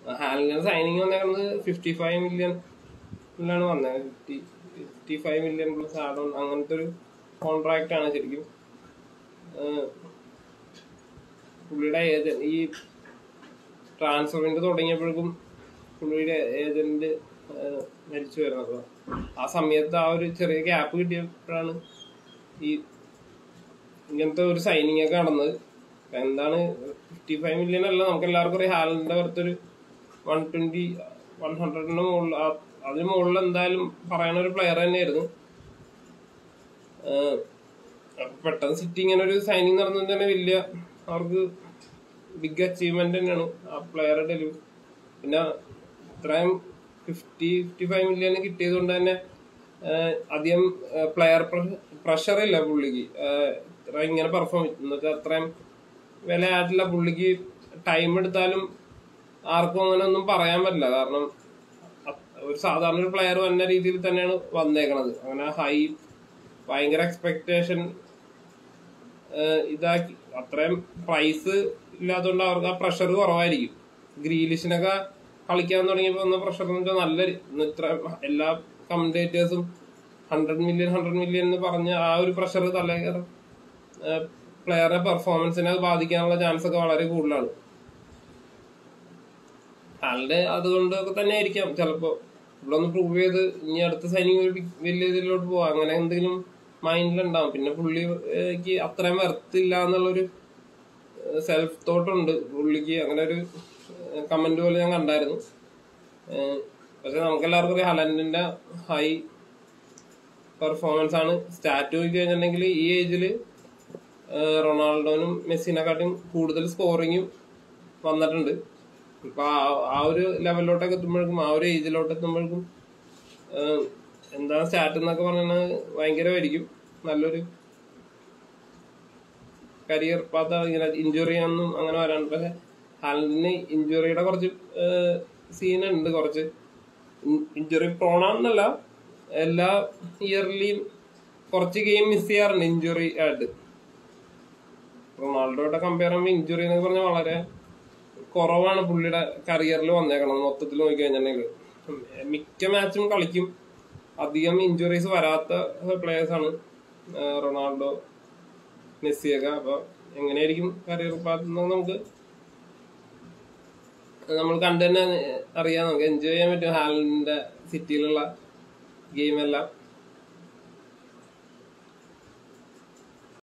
ഹാലിന്റെ signing വന്നേക്കുന്നത് fifty five മില്യണിലാണ് വന്നത് fifty fifty five million plus add on അങ്ങനത്തെ ഒരു കോൺട്രാക്ട് ആണ് ശരിക്കും ഏഹ് പുള്ളിയുടെ ഏജന്റ് ഈ ട്രാൻസ്ഫറിന്റെ തുടങ്ങിയപ്പോഴേക്കും പുള്ളിയുടെ ഏജന്റ് മരിച്ചു വരുന്നത് ആ സമയത്ത് ആ ഒരു ചെറിയ ഗ്യാപ്പ് കിട്ടിയപ്പോഴാണ് ഈ ഇങ്ങനത്തെ ഒരു സൈനിങ് ഒക്കെ നടന്നത് അപ്പൊ എന്താണ് ഫിഫ്റ്റി ഫൈവ് മില്യൺ അല്ല നമുക്ക് എല്ലാവർക്കും അറിയാം ഹാലന്റെ പുറത്തൊരു വൺ ട്വന്റി വൺ ഹൺഡ്രഡിന്റെ മുകളിൽ ആ- അതിന് മുകളിൽ എന്തായാലും പറയുന്ന ഒരു പ്ലെയർ തന്നെയായിരുന്നു ഏഹ് അപ്പൊ പെട്ടെന്ന് സിറ്റി ഇങ്ങനെ ഒരു സൈനിങ് നടന്നത് തന്നെ വലിയ അവർക്ക് ബിഗ് അച്ചീവ്മെന്റ് തന്നെയാണ് ആ പ്ലെയറുടെ ഡെലിവറി പിന്നെ ഇത്രയും ഫിഫ്റ്റി ഫിഫ്റ്റി ഫൈവ് മില്യൺ കിട്ടിയത് കൊണ്ട് തന്നെ ആഹ് അധികം പ്ലെയർ പ്രഷർ ഇല്ല പുള്ളിക്ക് ആഹ് ഇത്ര ഇങ്ങനെ പെർഫോം എന്നുവെച്ചാൽ അത്രയും വില ആയിട്ടില്ല പുള്ളിക്ക് ടൈം എടുത്താലും ആർക്കും അങ്ങനെ ഒന്നും പറയാൻ പറ്റില്ല കാരണം അത് ഒരു സാധാരണ ഒരു പ്ലെയർ വന്ന രീതിയിൽ തന്നെയാണ് വന്നേക്കണത് അങ്ങനെ ഹൈ ഭയങ്കര എക്സ്പെക്ടേഷൻ ഇതാക്കി അത്രയും പ്രൈസ് ഇല്ലാത്തതുകൊണ്ട് അവർക്ക് ആ പ്രഷർ കുറവായിരിക്കും ഗ്രീലിഷിനൊക്കെ കളിക്കാൻ തുടങ്ങിയപ്പോൾ വന്ന പ്രഷർ എന്ന് വെച്ചാൽ നല്ല രീ- ഇന്ന് ഇത്ര എല്ലാ കമന്റേറ്റേഴ്സും ഹൺഡ്രഡ് മില്യൺ ഹൺഡ്രഡ് മില്യൺ എന്ന് പറഞ്ഞ ആ ഒരു പ്രഷർ തലേക്കറ പ്ലെയറുടെ പെർഫോമൻസിനെ അത് ബാധിക്കാനുള്ള ചാൻസ് ഒക്കെ വളരെ കൂടുതലാണ് ആളുടെ അതുകൊണ്ടൊക്കെ തന്നെ ആയിരിക്കാം ചിലപ്പോ ഇവിടെ ഒന്ന് പ്രൂവ് ചെയ്ത് ഇനി അടുത്ത സൈനിങ് ഒരു big- വലിയ ഇതിലോട്ട് പോവാം അങ്ങനെ എന്തെങ്കിലും മൈൻഡിലുണ്ടാവും പിന്നെ പുള്ളിക്ക് അത്രയും വെർത്തില്ല എന്നുള്ളൊരു സെൽഫ് തോട്ട് ഉണ്ട് പുള്ളിക്ക് അങ്ങനെ ഒരു കമന്റ് പോലെ ഞാൻ കണ്ടായിരുന്നു ഏഹ് പക്ഷെ നമുക്ക് എല്ലാവർക്കും അറിയാം ഹലൻഡിന്റെ ഹൈ പെർഫോമൻസ് ആണ് സ്റ്റാറ്റ് നോക്കി കഴിഞ്ഞിട്ടുണ്ടെങ്കിൽ ഈ ഏജില് റൊണാൾഡോനും മെസ്സിനെക്കാട്ടും കൂടുതൽ സ്കോറിങ്ങും വന്നിട്ടുണ്ട് ഇപ്പൊ ആ- ആ ഒരു ലെവലിലോട്ടൊക്കെ എത്തുമ്പോഴേക്കും ആ ഒരു ഏജിലോട്ട് എത്തുമ്പോഴേക്കും ഏഹ് എന്താണ് സ്റ്റാറ്റ് എന്നൊക്കെ പറയുന്നത് ഭയങ്കരമായിരിക്കും നല്ലൊരു കരിയർ പാത്ത ഇങ്ങനെ ഇഞ്ചുറി ഒന്നും അങ്ങനെ വരാണ്ട് പക്ഷെ ഹാലൻഡിന് ഇഞ്ചുറിയുടെ കുറച്ച് സീൻ ഉണ്ട് കുറച്ച് ഇഞ്ചുറി പ്രോണാന്നല്ല എല്ലാ ഇയർലിയും കുറച്ച് ഗെയിം മിസ് ചെയ്യാറുണ്ട് ഇഞ്ചുറി ആയിട്ട് റൊണാൾഡോയുടെ കമ്പയർ ചെയ്യുമ്പോൾ ഇഞ്ചുറി എന്നൊക്കെ പറഞ്ഞാൽ വളരെ കുറവാണ് പുള്ളിയുടെ കരിയറിൽ വന്നേക്കണം മൊത്തത്തിൽ നോക്കി കഴിഞ്ഞിട്ടുണ്ടെങ്കിൽ മിക്ക മാച്ചും കളിക്കും അധികം ഇഞ്ചുറീസ് വരാത്ത പ്ലേയേഴ്സ് ആണ് ആ, റൊണാൾഡോ മെസ്സിയൊക്കെ അപ്പൊ എങ്ങനെയായിരിക്കും കരിയർ പാത്ത് നമുക്ക് നമ്മൾ കണ്ടു തന്നെ അറിയാം നമുക്ക് എൻജോയ് ചെയ്യാൻ പറ്റും ഹാലിന്റെ സിറ്റിയിലുള്ള ഗെയിമെല്ലാം